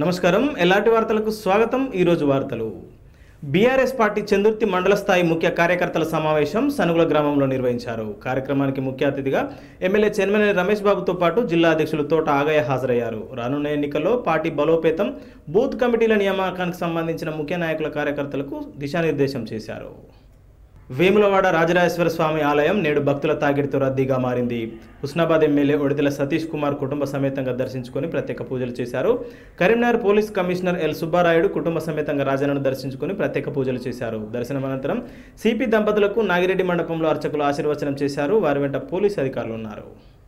నమస్కారం ఎలాంటి వార్తలకు స్వాగతం ఈరోజు వార్తలు బీఆర్ఎస్ పార్టీ చందుర్తి మండల స్థాయి ముఖ్య కార్యకర్తల సమావేశం సనుగుల గ్రామంలో నిర్వహించారు కార్యక్రమానికి ముఖ్య అతిథిగా ఎమ్మెల్యే చెన్మనేని రమేష్ బాబుతో పాటు జిల్లా అధ్యక్షులు తోట ఆగయ్య హాజరయ్యారు రానున్న ఎన్నికల్లో పార్టీ బలోపేతం బూత్ కమిటీల నియామకానికి సంబంధించిన ముఖ్య నాయకుల కార్యకర్తలకు దిశానిర్దేశం చేశారు వేములవాడ రాజరాజేశ్వర స్వామి ఆలయం నేడు భక్తుల తాకిడితో రద్దీగా మారింది హుస్నాబాద్ ఎమ్మెల్యే ఒడిదెల సతీష్ కుమార్ కుటుంబ సమేతంగా దర్శించుకొని ప్రత్యేక పూజలు చేశారు Karimnagar police commissioner L Subbarayudu కుటుంబ సమేతంగా రాజన్నను దర్శించుకొని ప్రత్యేక పూజలు చేశారు దర్శనం అనంతరం సిపి దంపతులకు నాగిరెడ్డి మండపంలో అర్చకులు ఆశీర్వచనం చేశారు వారి వెంట పోలీస్ అధికారులు ఉన్నారు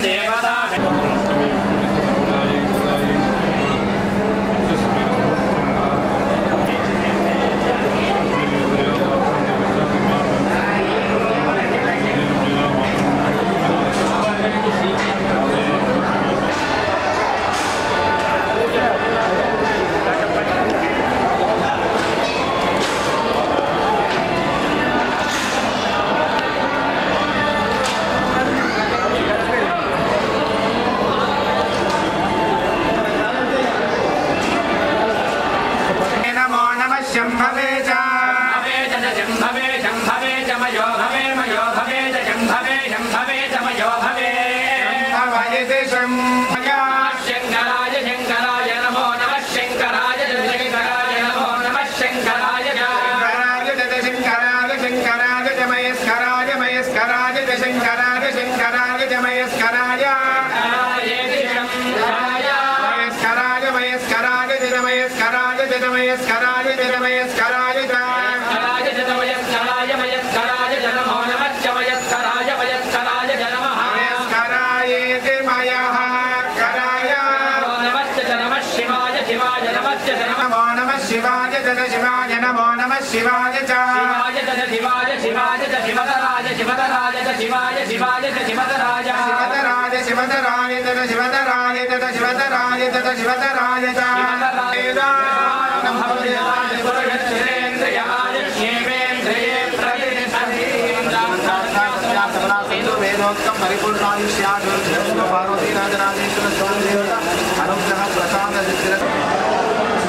नमो नमः शम्भवे च भवे च शम्भवे शम्भवे च मयो भवे मयो भवे च शम्भवे शम्भवे च मयो भवे भवयति शम्भया शङ्कराय शङ्कराय नमो नमः शङ्कराय शङ्कराय नमो नमः शङ्कराय च शङ्कराय च शङ्कराय शङ्कराय च मयस्कराय मयस्कराय च शङ्कराय शङ्कराय च मयस्कराय शङ्करायेति शङ्कराय मयस्कराय मयस्कराय च मयस्कराय च मयस्कराय च मयस्कराय च शङ्कराय च मयस्कराय मयस्कराय च नमो नमः च मयस्कराय मयस्कराय च नमः मयस्करायेति मयः कराय नमो नमः च नमः शिवाय शिवाय नमः च नमः नमो नमः शिवाय च शिवाय नमो नमः शिवाय च शिवाय च शिवाय शिवाय च शिवतराय शिवतराय च शिवाय शिवाय च शिवतराय शिवतराज शिवतराज तत शिवतराज तत शिवतराज तत शिवतराज च वेदोक्तं परिपूर्णायुष्यादुर्धर्म पार्वती राजराजेश्वर स्वामी देवता अनुग्रह प्रसाद सिद्धिर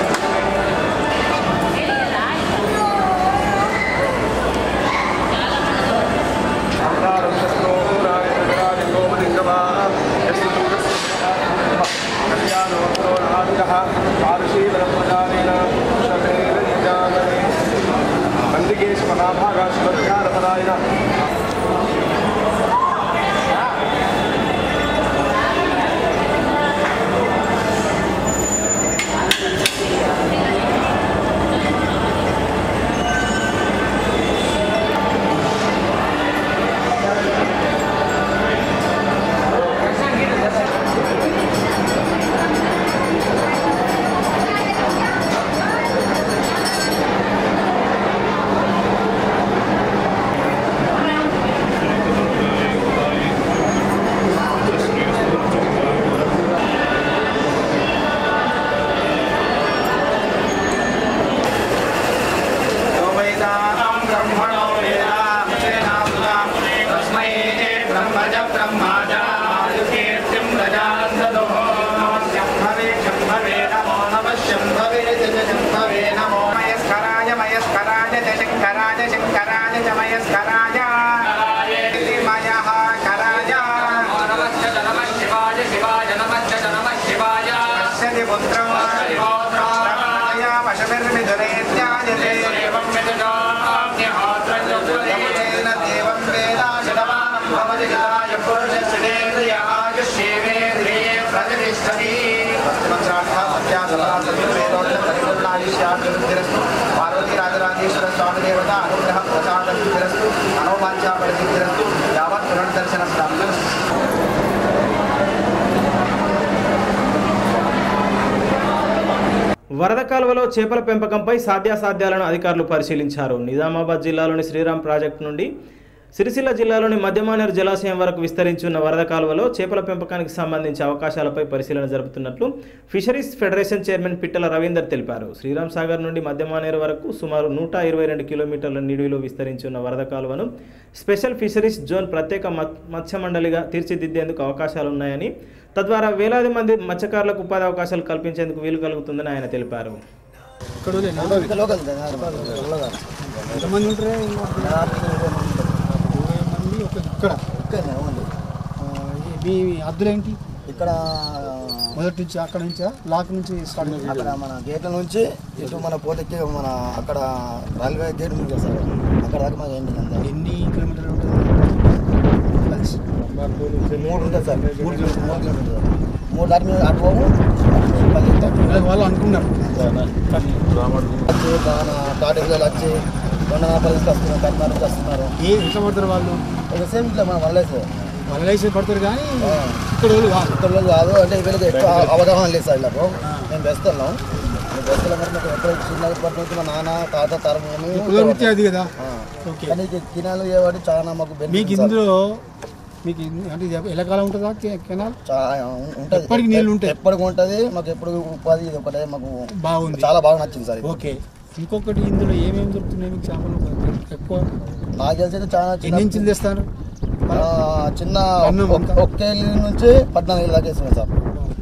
वेदानां ब्रह्मणो वेदां वेदां तस्मै ब्रह्मज ब्रह्माजायुकीर्तिं प्रजान्ददोः शम्भवे शम्भवे नमो नमः शम्भवे च शम्भवे नमो मयस्कराय मयस्कराय च शङ्कराय शङ्कराय च मयस्कराय इति मयः कराय पश्यति पुत्रं वशमिर्मिदुरेत्याजते तेन देवं वेदा शतमानं भवति गदाय पुरुषश्रेन्द्रियायुष्येवेन्द्रिये प्रतिष्ठति पार्वती राजराजेश्वर स्वामी देवता अनुग्रह प्रसाद सिद्धिरस्तु मनोवांఛा परिसिद्धिरस्तु यावत् पुनर्दर्शन प्राप्तम् వరద కాలువలో చేపల పెంపకంపై సాధ్యాసాధ్యాలను అధికారులు పరిశీలించారు నిజామాబాద్ జిల్లాలోని శ్రీరామ్ ప్రాజెక్టు నుండి సిరిసిల్ల జిల్లాలోని మధ్యమానేరు జలాశయం వరకు విస్తరించి ఉన్న వరద కాలువలో చేపల పెంపకానికి సంబంధించి అవకాశాలపై పరిశీలన జరుపుతున్నట్లు fisheries federation chairman Pittala Ravinder తెలిపారు శ్రీరామ్ సాగర్ నుండి మధ్యమానేరు వరకు సుమారు నూట ఇరవై రెండు కిలోమీటర్ల నిడివిలో విస్తరించి ఉన్న వరద కాలువను స్పెషల్ ఫిషరీస్ జోన్ ప్రత్యేక మత్- మత్స్య మండలిగా తీర్చిదిద్దేందుకు అవకాశాలున్నాయని తద్వారా వేలాది మంది మత్స్యకారులకు ఉపాధి అవకాశాలు కల్పించేందుకు వీలు కలుగుతుందని ఆయన తెలిపారు ఎంతమంది ఉంటారు మంది ఒక ఇక్కడ ఇక్కడనే ఉంది ఆ, ఈ- మీ అద్దులేంటి ఇక్కడ మొదటి నుంచి అక్కడ నుంచి లాక్ నుంచి స్టార్ట్ అవుతుంది. అక్కడ మన గేట్ల నుంచి ఇటు మన పోతెక్కి మన అక్కడ రైల్వే గేట్ ఉంది కదా సార్ అక్కడ దాకా మాకు ఏంటి అంతే ఎన్ని కిలోమీటర్లు ఉంటుంది కలిసి మూడు ఉంటుంది సార్ మూడు కిలోమీటర్ మూడు కిలోమీటర్ సార్. మూడు దాటి మీద అటు పోము అటు మీద పది ఉంటాయి. వీళ్ళకి వాళ్ళు అనుకున్నారు వచ్చి మన తాటి పిల్లలు వచ్చి రెండు నాపల నుంచి వస్తున్నారు కట్నాల నుంచి వస్తున్నారు ఏ ఎట్లా పడతారు వాళ్ళు ఇక సేమ్ ఇట్లా మనం వల్లేసి వాళ్ళు వేసి పడతారు కానీ ఇక్కడ వాళ్ళు కాదు ఇక్కడ వాళ్ళు కాదు అంటే వీళ్ళకి ఎక్కువ అవగాహన లేదు సార్ వీళ్ళకు మేము వేస్తున్నాం మేము వేస్తున్నాం మరి మాకు ఎక్కడ చిన్నప్పటి నుంచి మా నాన్న తాత తరం కులవృత్తి అది కదా ఆ. ఓకే కానీ ఇది కినాలు చేయబట్టి చాలా మాకు మీకు బెనిఫిట్ సార్. ఇందులో మీకు ఇన్- అంటే ఇది ఎల్లకాలం ఉంటుందా కె- కెనాల్ చా- ఉంటది ఎప్పటికి నీళ్ళు ఉంటాయి. ఎప్పటికి ఉంటది మాకు ఎప్పుడు ఉపాధి ఇది ఒకటే మాకు బాగుంది చాలా బాగా నచ్చింది సార్ ఇది. ఓకే ఇంకొకటి ఇందులో ఏమేమి దొరుకుతున్నాయి మీకు చేపలు ఎక్కువ నాకు తెలిసి అయితే చాలా ఎన్ని చిన్న ఇంచులు తెస్తారు ఆ, చిన్న అన్నం ఒక్- అంతా? ఒక్క ఇల్లు నుంచి పద్నాలుగు ఇల్లు దాకా వేస్తున్నాం సార్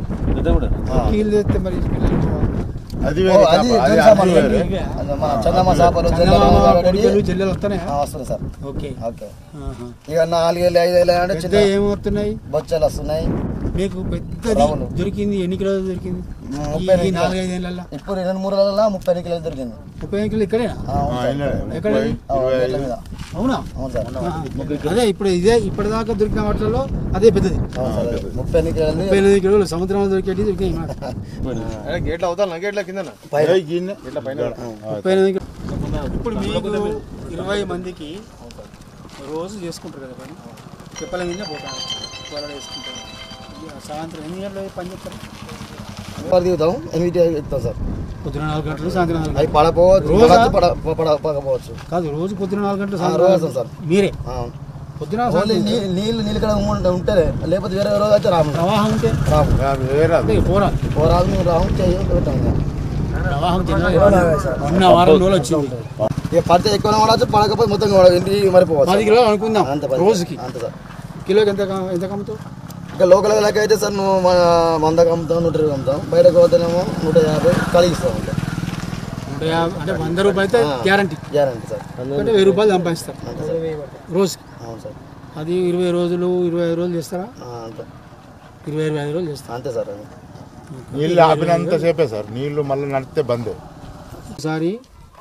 ఆ. కీళ్ళు తెస్తే మరి పిల్లలు అది ఓ, వేరే అది చేప. అది జెన్ అది చేపలు వేరే. ఇవే. అది మన చందమ్మ చేపలు చందమామ, జల్లెలు, కొడికలు జల్లెలు వస్తున్నాయా ఆ, వస్తుంది సార్ ఓకే ఓకే ఆహా. ఇక నాలుగేళ్ళు ఐదేళ్ళు అంటే పెద్ద చిన్న ఏమవుతున్నాయి బొచ్చెలు వస్తున్నాయి మీకు పెద్దది రవ్వలు. దొరికింది ఎన్ని కిలోలు దొరికింది ముప్పై ఈ- ఈ ఎనిమిది నాలుగైదేళ్ళ ఇప్పుడు రెండు మూడు నెలల ముప్పై ఎనిమిది కిలోలు దొరికింది ముప్పై ఎనిమిది కిలోలు ఇక్కడేనా ఆ, అవును ఆ, సార్. ఇల్లే. ఎక్కడ ముప్పై, ఇది? ఆ, ఇరవై గేట్ల ఐదు. మీద అవునా అవును సార్ ఆహా. అదే ఇప్పుడు ఇదే ఇప్పటిదాకా దొరికిన వాటిలో అదే పెద్దది అవును సార్ ముప్పై ఎనిమిది కిలోలు ముప్పై ఎనిమిది కిలోలు సముద్రంలో దొరికేటి దొరికాయి మాట గేట్ల అవుతా గేట్ల కింద పైన. ముప్పై ఎనిమిది కిలోలు. ఇప్పుడు మీకు ఇరవై మందికి రోజు చేసుకుంటారు కదా పని చెప్పల మీద పోతారు వలలు వేసుకుంటారు ఇక సాయంత్రం ఎన్ని గంటలు పని చేస్తారు పది దిగుతాం ఎనిమిది ఎక్కుతాం సార్ పొద్దున నాలుగు గంటలు సాయంత్రం నాలుగు అవి గంటలు పడపోవచ్చు రోజా? పడవచ్చు, పడ పడ పడకపోవచ్చు కాదు రోజు పొద్దున నాలుగు గంటలు ఆ, సాయంత్రం రోజు నాలుగు వస్తాం సార్. గంటలు. మీరే ఆ. పొద్దున ఓన్లీ సాయంత్రం నీ- నీళ్ళు నీళ్ళు ఇక్కడ ఉంటే ఉంటేనే లేకపోతే వేరే రోజు అయితే రాము ప్రవాహం ఉంటే రాము వేరే అంటే పోరాదు ఓ రాదు మేము రాము చేయం పెట్టాం ఇక. ప్రవాహం తెలియదు. మొన్న వారం రోజులు వచ్చింది ఇక పడితే ఎక్కువ పడవచ్చు పడకపోతే మొత్తం కూడా ఇంటికి మరిపోవచ్చు పది కిలోలు అనుకుందాం అంత పది. రోజుకి అంత సార్ కిలోకి ఎంత కా- ఎంత కమ్ముతావు ఇక లోకల్ లెక్క అయితే సార్ నువ్వు మన వందకు అమ్ముతాం నూట ఇరవై అమ్ముతాం బయటకు పోతేనేమో నూట యాభై కలిగిస్తాం అంతే నూట యాభై అంటే వంద రూపాయలు అయితే ఆ. గ్యారంటీ గ్యారంటీ సార్ అంటే వెయ్యి రూపాయలు సంపాదిస్తారు అంతే సార్ రోజుకి అవును సార్ అది ఇరవై రోజులు ఇరవై ఐదు రోజులు చేస్తారా ఆ, అంతే ఇరవై ఇరవై ఐదు రోజులు చేస్తారు అంతే సార్ అది నీళ్ళు ఆపినంత సేపే సార్ నీళ్లు మళ్ళీ నడితే బంద్ ఒకసారి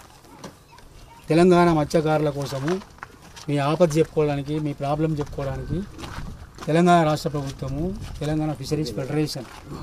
తెలంగాణ మత్స్యకారుల కోసము మీ ఆపద చెప్పుకోవడానికి మీ ప్రాబ్లం చెప్పుకోవడానికి తెలంగాణ రాష్ట్ర ప్రభుత్వము తెలంగాణ ఫిషరీస్ ఫెడరేషన్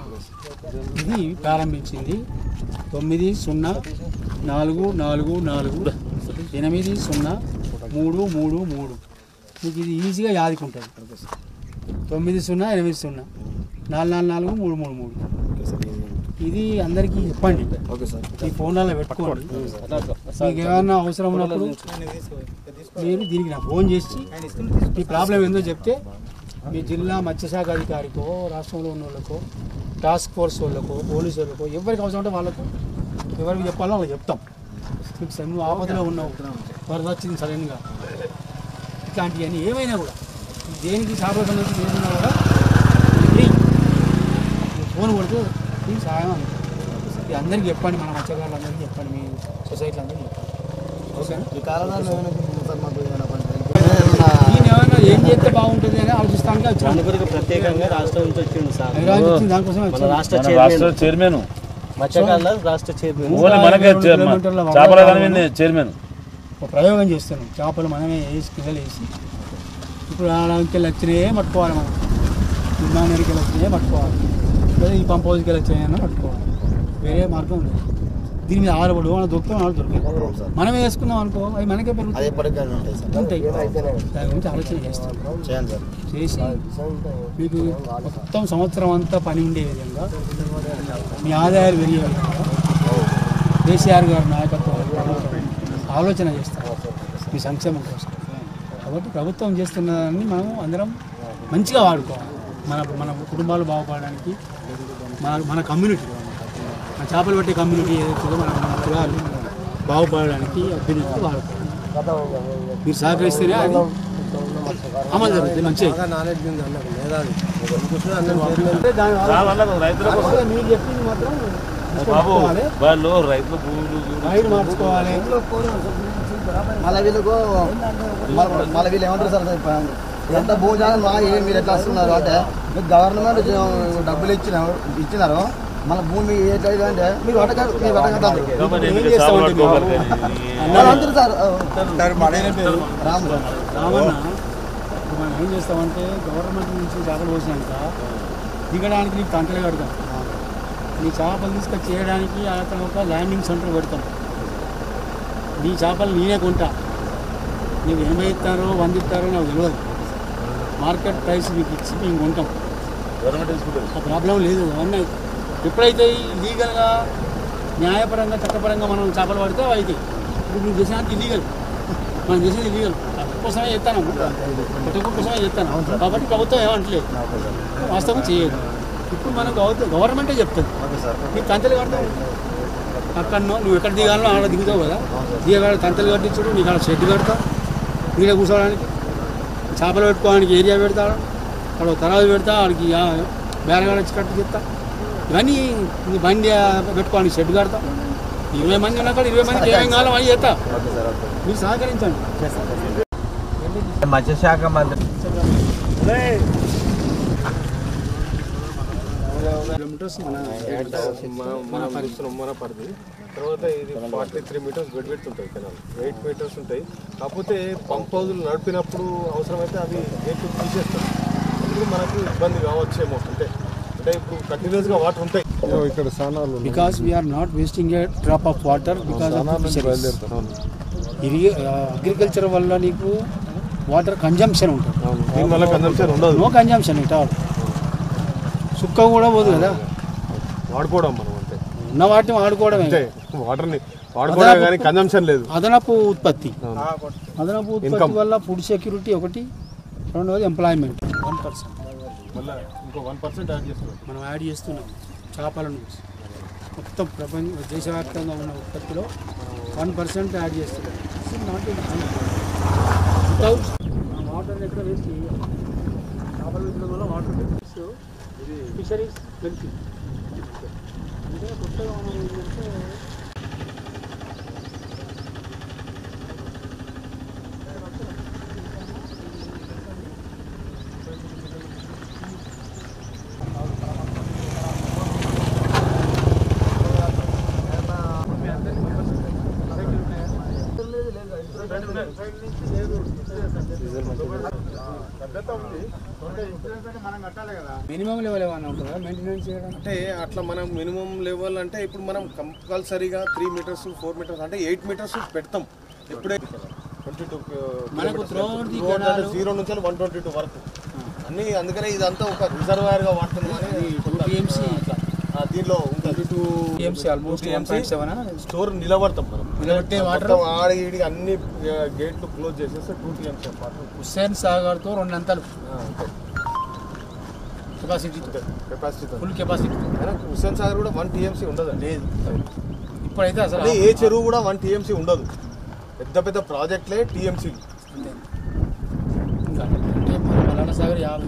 ఇది ప్రారంభించింది తొమ్మిది సున్నా నాలుగు నాలుగు నాలుగు ఎనిమిది సున్నా మూడు మూడు మూడు మీకు ఇది ఈజీగా యాదుకుంటుంది తొమ్మిది సున్నా ఎనిమిది సున్నా నాలుగు నాలుగు నాలుగు మూడు మూడు మూడు ఇది అందరికీ చెప్పండి ఓకే సార్ ఈ ఫోన్లలో పెట్టుకోండి మీకు ఏమైనా అవసరం ఉన్నప్పుడు మీరు దీనికి నాకు ఫోన్ చేసి మీ ప్రాబ్లం ఏందో చెప్తే మీ జిల్లా మత్స్యశాఖ అధికారికో రాష్ట్రంలో ఉన్న వాళ్ళకో టాస్క్ ఫోర్స్ వాళ్ళకో పోలీసు వాళ్ళకో ఎవరికి అవసరం ఉంటే వాళ్ళకు ఎవరికి చెప్పాలో వాళ్ళకి చెప్తాం మీకు స- నువ్వు ఆపదలో ఉన్నావు వరద వచ్చింది సడన్గా ఇట్లాంటివన్నీ ఏమైనా కూడా దేనికి చేపల సంబంధించి ఏదైనా కూడా ఫ్రీ ఫోన్ కొడితే మీకు సహాయం అందుతుంది ఇది అందరికీ చెప్పండి మన మత్స్యకారులు అందరికీ చెప్పండి మీ సొసైటీ అందరికీ చెప్పండి ఓకేనా ఈ కారణాలు ఏమైనా సార్ మాకు ఏమైనా పని ఈయన ఏమైనా ఏం చేస్తే బాగుంటుంది అని ఆలోచిస్తానికి వచ్చాను గురికి ప్రత్యేకంగా రాష్ట్రం నుంచి వచ్చిండు సార్ హైదరాబాద్ వచ్చింది దానికోసం మన వచ్చాను రాష్ట్ర మన చైర్మన్ రాష్ట్ర చైర్మన్ మత్స్యకారుల రాష్ట్ర చైర్మన్ ఓన్లీ మనకే రెండు కిలోమీటర్ల వరద చేపల కాలువలో దాని చైర్మన్ ఒక ప్రయోగం చేస్తున్నాం చేపలు మనమే వేసి పిల్లలు వేసి ఇప్పుడు ఆడకి వచ్చినాయే పట్టుకోవాలి మనం విమానానికి వచ్చినాయే పట్టుకోవాలి లేదా ఈ పంప్ హౌస్కి వచ్చినాయన్నా పట్టుకోవాలి వేరే మార్గం లేదు దీని మీద ఆడబడు మన దొరుకుతాం ఆడ దొరుకుతాయి మనమే వేసుకున్నాం అనుకో అవి మనకే అది పెరుగుతాయి ఎప్పటికైనా ఉంటాయి సార్ ఉంటాయి దాని గురించి ఆలోచన చేస్తాం చేయండి సార్ చేసి మీకు మొత్తం సంవత్సరం అంతా పని ఉండే విధంగా మీ ఆదాయాలు పెరిగే విధంగా కేసీఆర్ గారి నాయకత్వం ఆలోచన చేస్తారు మీ సంక్షేమం కోసం కాబట్టి ప్రభుత్వం చేస్తున్నదాన్ని మనం అందరం మంచిగా వాడుకోవాలి మన మన కుటుంబాలు బాగుపడడానికి మన మన కమ్యూనిటీ మన చేపలు పట్టే కమ్యూనిటీ ఏదైతుందో మన మన కులాలు బాగుపడడానికి అభ్యున్నతికి వాడుకోవాలి మీరు సహకరిస్తేనే అది అమలు జరుగుతుంది మంచిగా మీరు చెప్పింది మాత్రం తీసుకోవాలి. వాళ్ళు రైతుల భూములు రైలు మార్చుకోవాలి మళ్ళీ వీళ్ళకు మళ్ళీ- మళ్ళీ వీళ్ళు ఏమంటారు సార్ ఎంత భూజాలం మా ఏ మీరు ఎట్లా వస్తున్నారు అంటే మీకు గవర్నమెంట్ జ- డబ్బులు ఇచ్చిన ఇచ్చినారు మన భూమి ఎట్లా ఇది అంటే మీరు వటక మీరు వటకట్టాలి ఏం చేస్తామంటే మేము? అంటారు సార్ రాము రామన్న ఇప్పుడు మనం ఏం చేస్తామంటే గవర్నమెంట్ నుంచి చేపలు పోసినాక దిగడానికి నీకు కంటలు కడతాం నీ చేపలు తీసుకొచ్చి చేయడానికి అతను ఒక ల్యాండింగ్ సెంటర్ పెడతాం నీ చేపలు నేనే కొంటా నీకు ఎనభై ఇస్తారో వంద ఇస్తారో నాకు తెలియదు మార్కెట్ ప్రైస్ నీకు ఇచ్చి మేము కొంటాం ఆ ప్రాబ్లం లేదు అవన్నీ ఎప్పుడైతే లీగల్గా న్యాయపరంగా చట్టపరంగా మనం చేపలు పడితే అవి అవుతాయి ఇప్పుడు నువ్వు చేసినట్టు ఇల్లీగల్ మనం చేసేది ఇల్లీగల్ కోసమే చేస్తాను కుటుంబం కోసమే చేస్తాను కాబట్టి ప్రభుత్వం ఏమంటలేదు వాస్తవం చేయదు ఇప్పుడు మనం గవ- గవర్నమెంటే చెప్తుంది నీకు కంచెలు కడతావు అక్కడనో నువ్వు ఎక్కడ దిగాలో ఆడ దిగుతావు కదా దిగగాడ కంచెలు కట్టించుడు నీకు ఆడ షెడ్ కడతా నీడ కూర్చోవడానికి చేపలు పెట్టుకోవడానికి ఏరియా పెడతాడు అక్కడ ఒక తరాలు పెడతా వాడికి బేరగాడ వచ్చి కట్టి చెప్తా ఇవన్నీ నీ బండి ఆ, పెట్టుకోవడానికి షెడ్ కడతా ఇరవై మంది ఉన్నా కూడా ఇరవై మందికి ఏమేం కావాలో అవి చేస్తా మీరు సహకరించండి మత్స్యశాఖ మంత్రి కిలోమీటర్స్ మన మన పరిశ్రమ మన పరిధి తర్వాత ఇది ఫార్టీ త్రీ మీటర్స్ బెడ్ పెట్టి ఉంటాయి కెనాల్ ఎయిట్ మీటర్స్ ఉంటాయి కాకపోతే పంప్ హౌజులు నడిపినప్పుడు అవసరమైతే అవి గేట్లు తీసేస్తారు అప్పుడు మనకు ఇబ్బంది కావచ్చేమో అంటే అంటే ఇప్పుడు కంటిన్యూస్గా వాటర్ ఉంటాయి ఇక్కడ స్థానాలు because we're not wasting a drop of water because irrigate agriculture వల్ల నీకు వాటర్ కన్జంప్షన్ ఉంటుంది దీనివల్ల కన్సంప్షన్ ఉండదు నో కన్జంప్షన్ ఇట్ ఆల్ సుక్క కూడా పోదు కదా వాడుకోవడం మనం అంటే ఉన్న వాటిని వాడుకోవడమే అంటే వాటర్ని వాడుకోవడం కానీ కన్జంప్షన్ లేదు అదనపు ఉత్పత్తి అదనపు ఉత్పత్తి వల్ల ఫుడ్ సెక్యూరిటీ ఒకటి రెండవది ఎంప్లాయ్మెంట్ వన్ పర్సెంట్ మళ్ళీ ఇంకో వన్ పర్సెంట్ యాడ్ చేస్తున్నాం మనం యాడ్ చేస్తున్నాం చేపల నుంచి మొత్తం ప్రపంచ దేశవ్యాప్తంగా ఉన్న ఉత్పత్తిలో వన్ పర్సెంట్ యాడ్ చేస్తున్నాం నాట్ వితౌట్ వాటర్ ఎక్కడ వేస్ట్ చేయాలి చేపలు పెట్టడం వల్ల వాటర్ బెనిఫిట్స్ ఫిషరీస్ బెనిఫిట్ అంటే కొత్తగా మనం ఏంటంటే మినిమం లెవెల్ ఏమైనా ఉంటుందా మెయింటెనెన్స్ చేయడం అంటే అట్లా మనం మినిమం లెవెల్ అంటే ఇప్పుడు మనం కంపల్సరీగా త్రీ మీటర్స్ ఫోర్ మీటర్స్ అంటే ఎయిట్ మీటర్స్ పెడతాం ఇప్పుడే ట్వంటీ టూ మనకు throughout the canal- జీరో నుంచి వన్ ట్వంటీ టూ వరకు అన్ని అందుకనే ఇదంతా ఒక రిజర్వాయర్ గా వాడుతున్నామని టీఎంసీ ఆ, దీనిలో ఉంటుంది two TMC almost one point seven store నిలబడతాం మనం నిలబెట్టే వాటర్ మొత్తం ఆడ ఈడి అన్ని గేట్లు క్లోజ్ చేసేస్తే టూ టీఎంసీ వాటర్ హుస్సేన్ సాగర్తో రెండు అంతలు capacity capacity full capacity Hussain Sagar కూడా వన్ టీఎంసీ ఉండదు లేదు ఇప్పుడైతే అసలు అంటే ఏ చెరువు కూడా వన్ టీఎంసీ ఉండదు పెద్ద పెద్ద ప్రాజెక్టులే టీఎంసీ ఇంకా అంటే మలానా సాగర్ యాభై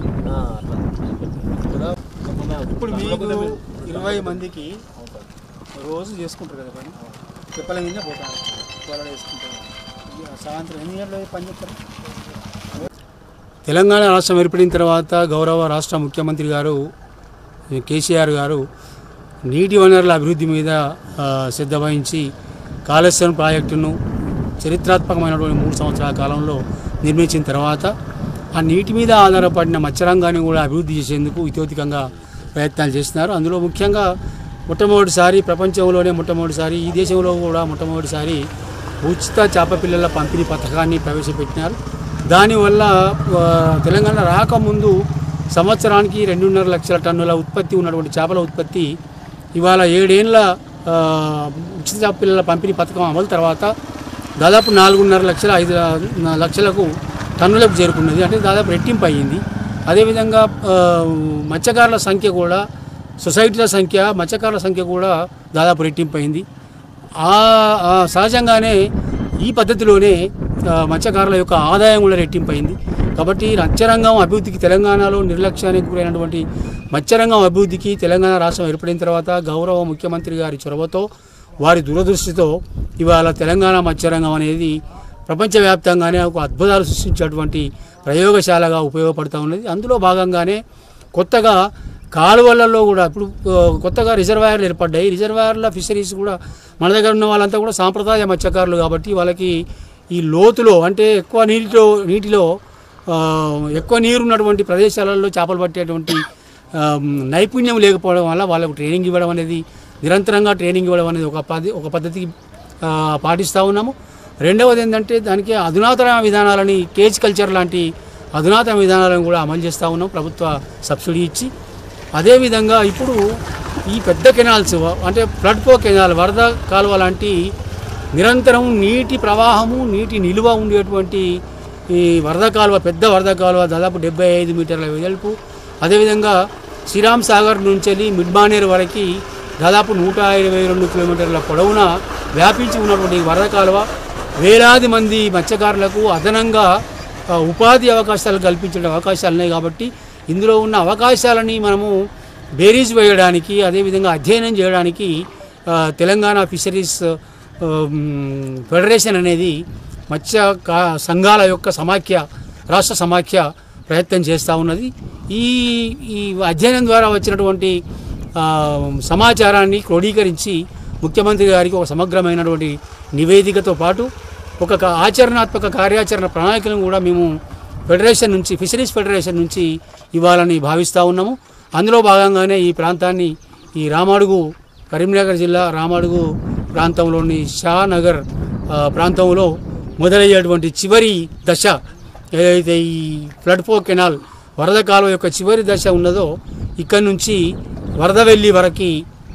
ఇప్పుడు మీకు ఇరవై మందికి రోజు చేసుకుంటారు కదా పని చెప్పల మీద పోతారు వలలు వేసుకుంటారు ఇక సాయంత్రం ఎన్ని గంటల పని చేస్తారు తెలంగాణ రాష్ట్రం ఏర్పడిన తర్వాత గౌరవ రాష్ట్ర ముఖ్యమంత్రి గారు కేసీఆర్ గారు నీటి వనరుల అభివృద్ధి మీద ఆ, శ్రద్ధ వహించి కాళేశ్వరం ప్రాజెక్టును చరిత్రాత్మకమైనటువంటి మూడు సంవత్సరాల కాలంలో నిర్మించిన తర్వాత ఆ నీటి మీద ఆధారపడిన మత్స్యరంగాన్ని కూడా అభివృద్ధి చేసేందుకు ఇతోధికంగా ప్రయత్నాలు చేస్తున్నారు అందులో ముఖ్యంగా మొట్టమొదటిసారి ప్రపంచంలోనే మొట్టమొదటిసారి ఈ దేశంలో కూడా మొట్టమొదటిసారి ఉచిత చేప పిల్లల పంపిణీ పథకాన్ని ప్రవేశపెట్టినారు దానివల్ల ఆ, తెలంగాణ రాకముందు సంవత్సరానికి రెండున్నర లక్షల టన్నుల ఉత్పత్తి ఉన్నటువంటి చేపల ఉత్పత్తి ఇవాళ ఏడేళ్ల ఆ, ఉచిత చేప పిల్లల పంపిణీ పథకం అమలు తర్వాత దాదాపు నాలుగున్నర లక్షల ఐదు లక్షలకు టన్నులకు చేరుకున్నది అంటే దాదాపు రెట్టింపు అయ్యింది అదేవిధంగా ఆ, మత్స్యకారుల సంఖ్య కూడా సొసైటీల సంఖ్య మత్స్యకారుల సంఖ్య కూడా దాదాపు రెట్టింపు అయింది ఆ ఆ సహజంగానే ఈ పద్ధతిలోనే ఆ, మత్స్యకారుల యొక్క ఆదాయం కూడా రెట్టింపు అయింది కాబట్టి మత్స్యరంగం అభివృద్ధికి తెలంగాణలో నిర్లక్ష్యానికి గురైనటువంటి మత్స్యరంగం అభివృద్ధికి తెలంగాణ రాష్ట్రం ఏర్పడిన తర్వాత గౌరవ ముఖ్యమంత్రి గారి చొరవతో వారి దూరదృష్టితో ఇవాళ తెలంగాణ మత్స్యరంగం అనేది ప్రపంచవ్యాప్తంగానే ఒక అద్భుతాలు సృష్టించేటువంటి ప్రయోగశాలగా ఉపయోగపడుతూ ఉన్నది అందులో భాగంగానే కొత్తగా కాలువలలో కూడా ఇప్పుడు ఆ, కొత్తగా రిజర్వాయర్లు ఏర్పడ్డాయి రిజర్వాయర్ల ఫిషరీస్ కూడా మన దగ్గర ఉన్న వాళ్ళంతా కూడా సాంప్రదాయ మత్స్యకారులు కాబట్టి వాళ్ళకి ఈ లోతులో అంటే ఎక్కువ నీటిలో నీటిలో ఆ, ఎక్కువ నీరు ఉన్నటువంటి ప్రదేశాలలో చేపలు పట్టేటువంటి ఆ, నైపుణ్యం లేకపోవడం వల్ల వాళ్ళకు ట్రైనింగ్ ఇవ్వడం అనేది నిరంతరంగా ట్రైనింగ్ ఇవ్వడం అనేది ఒక పద్ధతి ఒక పద్ధతికి ఆ, పాటిస్తూ ఉన్నాము రెండవది ఏంటంటే దానికి అధునాతన విధానాలని కేజ్ కల్చర్ లాంటి అధునాతన విధానాలను కూడా అమలు చేస్తూ ఉన్నాం ప్రభుత్వ సబ్సిడీ ఇచ్చి అదేవిధంగా ఇప్పుడు ఈ పెద్ద కెనాల్స్ అంటే ఫ్లడ్ పో కెనాల్ వరద కాలువ లాంటి నిరంతరం నీటి ప్రవాహము నీటి నిలువ ఉండేటువంటి ఈ వరద కాలువ పెద్ద వరద కాలువ దాదాపు డెబ్బై ఐదు మీటర్ల వెడల్పు అదేవిధంగా శ్రీరామ్ సాగర్ నుంచి వెళ్ళి మిడ్మానేర్ వరకు దాదాపు నూట ఇరవై రెండు కిలోమీటర్ల పొడవున వ్యాపించి ఉన్నటువంటి ఈ వరద కాలువ వేలాది మంది మత్స్యకారులకు అదనంగా ఆ, ఉపాధి అవకాశాలు కల్పించే అవకాశాలు ఉన్నాయి కాబట్టి ఇందులో ఉన్న అవకాశాలని మనము బేరీజ్ వేయడానికి అదేవిధంగా అధ్యయనం చేయడానికి ఆ, తెలంగాణ ఫిషరీస్ ఆ, మ్, ఫెడరేషన్ అనేది మత్స్య కా- సంఘాల యొక్క సమాఖ్య రాష్ట్ర సమాఖ్య ప్రయత్నం చేస్తూ ఉన్నది ఈ ఈ అధ్యయనం ద్వారా వచ్చినటువంటి ఆ, సమాచారాన్ని క్రోడీకరించి ముఖ్యమంత్రి గారికి ఒక సమగ్రమైనటువంటి నివేదికతో పాటు ఒక క- ఆచరణాత్మక కార్యాచరణ ప్రణాళికలను కూడా మేము ఫెడరేషన్ నుంచి ఫిషరీస్ ఫెడరేషన్ నుంచి ఇవ్వాలని భావిస్తూ ఉన్నాము అందులో భాగంగానే ఈ ప్రాంతాన్ని ఈ రామాడుగు కరీంనగర్ జిల్లా రామాడుగు ప్రాంతంలోని షానగర్ ఆ, ప్రాంతంలో మొదలయ్యేటువంటి చివరి దశ ఏదైతే ఈ ఫ్లడ్ ఫో కెనాల్ వరద కాలువ యొక్క చివరి దశ ఉన్నదో ఇక్కడ నుంచి వరదవెల్లి వరకు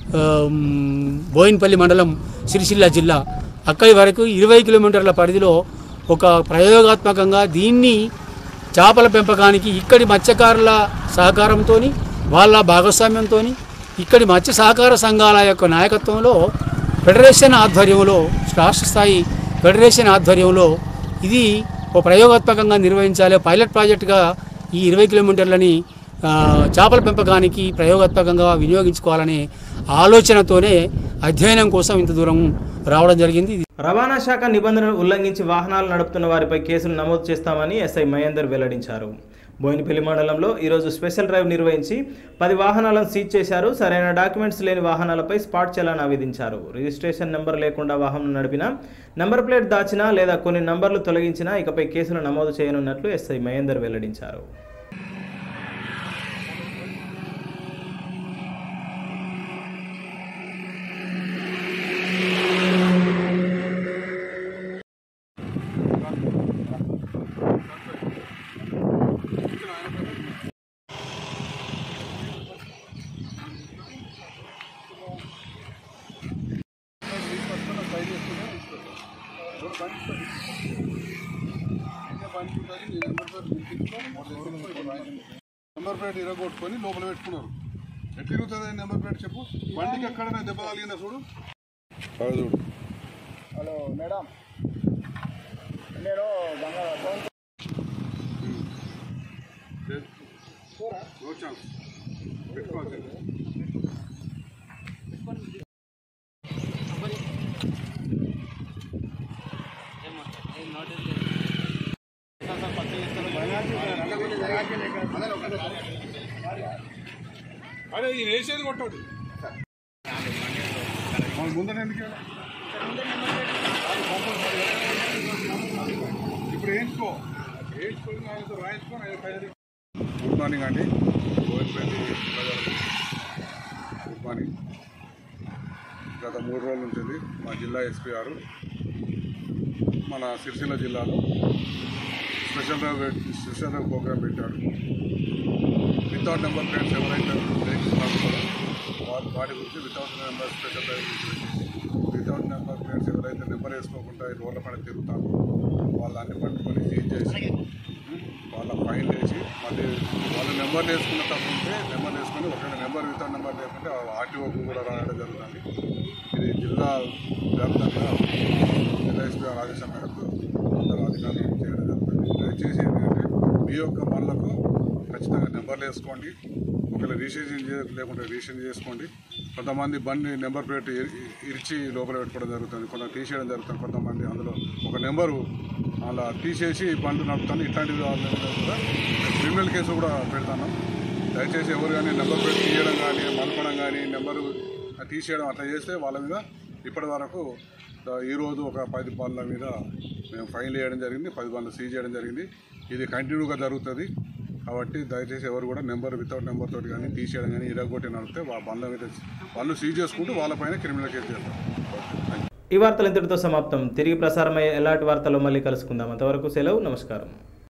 బోయిన్పల్లి మండలం సిరిసిల్ల జిల్లా అక్కడి వరకు ఇరవై కిలోమీటర్ల పరిధిలో ఒక ప్రయోగాత్మకంగా దీన్ని చేపల పెంపకానికి ఇక్కడి మత్స్యకారుల సహకారంతో వాళ్ళ భాగస్వామ్యంతో ఇక్కడి మత్స్య సహకార సంఘాల యొక్క నాయకత్వంలో ఫెడరేషన్ ఆధ్వర్యంలో రాష్ట్ర స్థాయి ఫెడరేషన్ ఆధ్వర్యంలో ఇది ఒక ప్రయోగాత్మకంగా నిర్వహించాలి పైలట్ ప్రాజెక్టుగా ఈ ఇరవై కిలోమీటర్లని ఆ, చేపల పెంపకానికి ప్రయోగాత్మకంగా వినియోగించుకోవాలనే ఆలోచనతోనే అధ్యయనం కోసం ఇంత దూరం రావడం జరిగింది రవాణా శాఖ నిబంధనలు ఉల్లంఘించి వాహనాలు నడుపుతున్న వారిపై కేసులు నమోదు చేస్తామని ఎస్ఐ మహేందర్ వెల్లడించారు బోయినపల్లి మండలంలో ఈరోజు స్పెషల్ డ్రైవ్ నిర్వహించి పది వాహనాలను సీజ్ చేశారు సరైన డాక్యుమెంట్స్ లేని వాహనాలపై స్పాట్ చలానా విధించారు రిజిస్ట్రేషన్ నెంబర్ లేకుండా వాహనం నడిపినా నంబర్ ప్లేట్ దాచినా లేదా కొన్ని నంబర్లు తొలగించినా ఇకపై కేసులు నమోదు చేయనున్నట్లు ఎస్ఐ మహేందర్ వెల్లడించారు నెంబర్ ప్లేట్ ఇరగొట్టుకొని లోపల పెట్టుకున్నారు ఎట్లా తిరుగుతుంది నెంబర్ ప్లేట్ చెప్పు బండికి ఎక్కడైనా దెబ్బ తగిలిందా చూడు అక్కడ చూడు హలో మేడం నేను బంగాళ నో ఛాన్స్ పెట్టుకోవాల్సింది అరే ఈ వేసేది కొట్టదు మన ముందర ఎందుకు ఇప్పుడు వేయించుకో వేయించుకొని ఆయనతో రాయించుకొని ఆయన పైన గుడ్ మార్నింగ్ అండి గోవిందపల్లి ప్రజలకు గుడ్ మార్నింగ్ గత మూడు రోజుల ఉంటుంది మా జిల్లా ఎస్పీ గారు మన సిరిసిల్ల జిల్లాలో స్పెషల్ డ్రైవ్ పెట్- స్పెషల్ డ్రైవ్ ప్రోగ్రామ్ పెట్టాడు వితౌట్ నెంబర్ ప్లేట్స్ ఎవరైతే వెహికల్స్ నడుపుతారో వారి వాటి గురించి without number special drive without number plates ఎవరైతే నెంబర్ నెంబర్ వేసుకోకుండా ఈ రోడ్ల పైన తిరుగుతారు వాళ్ళని పట్టుకొని సీజ్ చేసి ఉం, వాళ్ళ ఫైన్ వేసి మళ్ళీ వాళ్ళు నెంబర్ వేసుకున్న తప్పుంటే నెంబర్ వేసుకొని ఒకవేళ నెంబర్ వితౌట్ నెంబర్ లేకుంటే ఆర్టీఓకి కూడా రాయడం జరుగుతుంది ఇది జిల్లా వ్యాప్తంగా జిల్లా ఎస్పీ గారి ఆదేశం మేరకు అందరూ అధికారులు చేయడం జరుగుతుంది దయచేసి ఏంటంటే మీ యొక్క పనులకు ఖచ్చితంగా నెంబర్లు వేసుకోండి ఒకవేళ రిజిస్ట్రేషన్ చే లేకుంటే రిజిస్ట్రేషన్ చేసుకోండి కొంతమంది బండి నెంబర్ ప్లేట్ ఇ- ఇ- ఇరిచి లోపల పెట్టుకోవడం జరుగుతుంది కొంత తీసేయడం జరుగుతుంది కొంతమంది అందులో ఒక నెంబరు అలా తీసేసి బండ్లు నడుపుతాను ఇట్లాంటివి వాళ్ళ మీద కూడా క్రిమినల్ కేసు కూడా పెడతాను దయచేసి ఎవరు కానీ నెంబర్ ప్లేట్ తీయడం కానీ మలపడం కానీ నెంబరు తీసేయడం అట్లా చేస్తే వాళ్ళ మీద ఇప్పటి వరకు ద- ఈరోజు ఒక పది బండ్ల మీద మేము ఫైన్ వేయడం జరిగింది పది బండ్లు సీజ్ చేయడం జరిగింది ఇది కంటిన్యూగా జరుగుతుంది కాబట్టి దయచేసి ఎవరు కూడా నెంబర్ వితౌట్ నెంబర్ తోటి కానీ తీసేయడం కానీ ఇరగొట్టి నడిపితే వాళ్ళ బండ్ల మీద వాళ్ళు సీజ్ చేసుకుంటూ వాళ్ళపైన క్రిమినల్ కేసు చేస్తారు ఈ వార్తలు ఇంతటితో సమాప్తం తిరిగి ప్రసారమయ్యే ఎలాంటి వార్తలు మళ్ళీ కలుసుకుందాం అంతవరకు సెలవు నమస్కారం